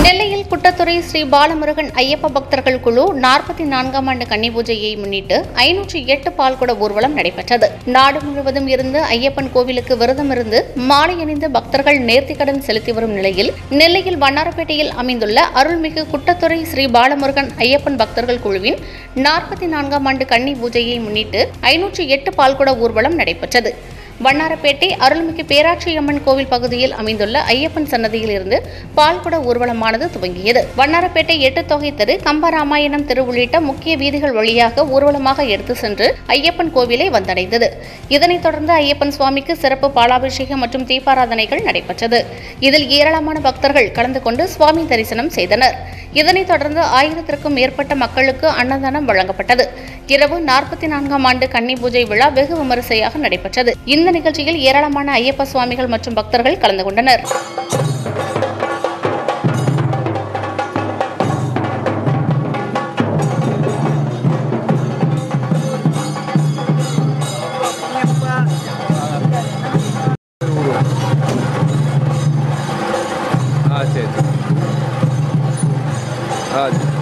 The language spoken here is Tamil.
நெல்லையில் குட்டத்துறை ஸ்ரீ பாலமுருகன் ஐயப்ப பக்தர்கள் குழு நாற்பத்தி நான்காம் ஆண்டு கன்னி பூஜையை முன்னிட்டு ஐநூற்றி எட்டு பால்குட ஊர்வலம் நடைபெற்றது நாடு முழுவதும் இருந்து ஐயப்பன் கோவிலுக்கு விரதம் இருந்து மாலை அணிந்து பக்தர்கள் நேர்த்திக்கடன் செலுத்தி வரும் நிலையில் நெல்லையில் வண்ணாரப்பேட்டையில் அமைந்துள்ள அருள்மிகு குட்டத்துறை ஸ்ரீ பாலமுருகன் ஐயப்பன் பக்தர்கள் குழுவின் நாற்பத்தி நான்காம் ஆண்டு கன்னி பூஜையை முன்னிட்டு ஐநூற்றி எட்டு பால்குட ஊர்வலம் நடைபெற்றது வண்ணாரப்பேட்டை அருள்மிகு பேராட்சியம்மன் கோவில் பகுதியில் அமைந்துள்ள ஐயப்பன் சன்னதியில் இருந்து பால்குட ஊர்வலமானது துவங்கியது வண்ணாரப்பேட்டை எட்டு தொகை தெரு கம்பராமாயணம் தெரு உள்ளிட்ட முக்கிய வீதிகள் வழியாக ஊர்வலமாக எடுத்து சென்று ஐயப்பன் கோவிலை வந்தடைந்தது இதனைத் தொடர்ந்து ஐயப்பன் சுவாமிக்கு சிறப்பு பாலாபிஷேகம் மற்றும் தீபாராதனைகள் நடைபெற்றது இதில் ஏராளமான பக்தர்கள் கலந்து கொண்டு சுவாமி தரிசனம் செய்தனர் இதனைத் தொடர்ந்து ஆயிரத்திற்கும் மேற்பட்ட மக்களுக்கு அன்னதானம் வழங்கப்பட்டது இரவு நாற்பத்தி நான்காம் ஆண்டு கன்னி பூஜை விழா வெகு விமரிசையாக நடைபெற்றது இந்த நிகழ்ச்சியில் ஏராளமான ஐயப்ப சுவாமிகள் மற்றும் பக்தர்கள் கலந்து கொண்டனர் ஆ சரி சரி ஆ சரி